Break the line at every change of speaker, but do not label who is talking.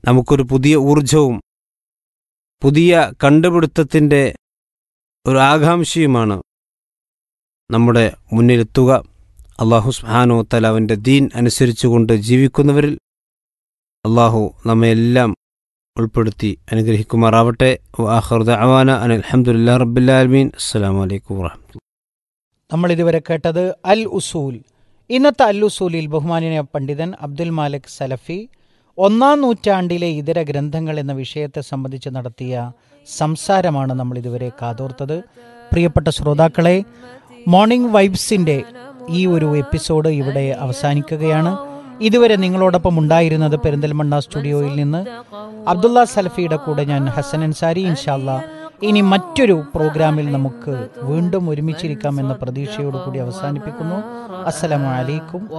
നമുക്കൊരു പുതിയ ഊർജവും പുതിയ കണ്ടുപിടുത്തത്തിൻ്റെ ഒരു ആകാംക്ഷയുമാണ് നമ്മുടെ മുന്നിലെത്തുക അള്ളാഹു സുബ്ഹാനഹു തആല അവൻ്റെ ദീൻ അനുസരിച്ചുകൊണ്ട് ജീവിക്കുന്നവരിൽ അള്ളാഹു നമ്മയെല്ലാം ഉൾപ്പെടുത്തി അനുഗ്രഹിക്കുമാറാവട്ടെ ആഹ്റദ അവാന അനിൽ അലഹമുല്ലാ റബ്ബുല്ലാലമീൻ അസ്സാം വലൈക്കും വാഹമത്തുള്ള
നമ്മൾ ഇതുവരെ കേട്ടത് അൽ ഉസൂൽ ഇന്നത്തെ അൽ ഉസൂലിൽ ബഹുമാനിയ പണ്ഡിതൻ അബ്ദുൽ മാലിക് സലഫി ഒന്നാം നൂറ്റാണ്ടിലെ ഇതര ഗ്രന്ഥങ്ങൾ എന്ന വിഷയത്തെ സംബന്ധിച്ച് നടത്തിയ സംസാരമാണ് നമ്മൾ ഇതുവരെ കാതോർത്തത് പ്രിയപ്പെട്ട ശ്രോതാക്കളെ മോർണിംഗ് വൈബ്സിന്റെ ഈ ഒരു എപ്പിസോഡ് ഇവിടെ അവസാനിക്കുകയാണ് ഇതുവരെ നിങ്ങളോടൊപ്പം ഉണ്ടായിരുന്നത് പെരിന്തൽമണ്ണ സ്റ്റുഡിയോയിൽ നിന്ന് അബ്ദുള്ള സലഫിയുടെ കൂടെ ഞാൻ ഹസൻ അൻസാരി ഇൻഷാല്ല ഇനി മറ്റൊരു പ്രോഗ്രാമിൽ നമുക്ക് വീണ്ടും ഒരുമിച്ചിരിക്കാം എന്ന പ്രതീക്ഷയോടുകൂടി അവസാനിപ്പിക്കുന്നു അസ്സലാമു അലൈക്കും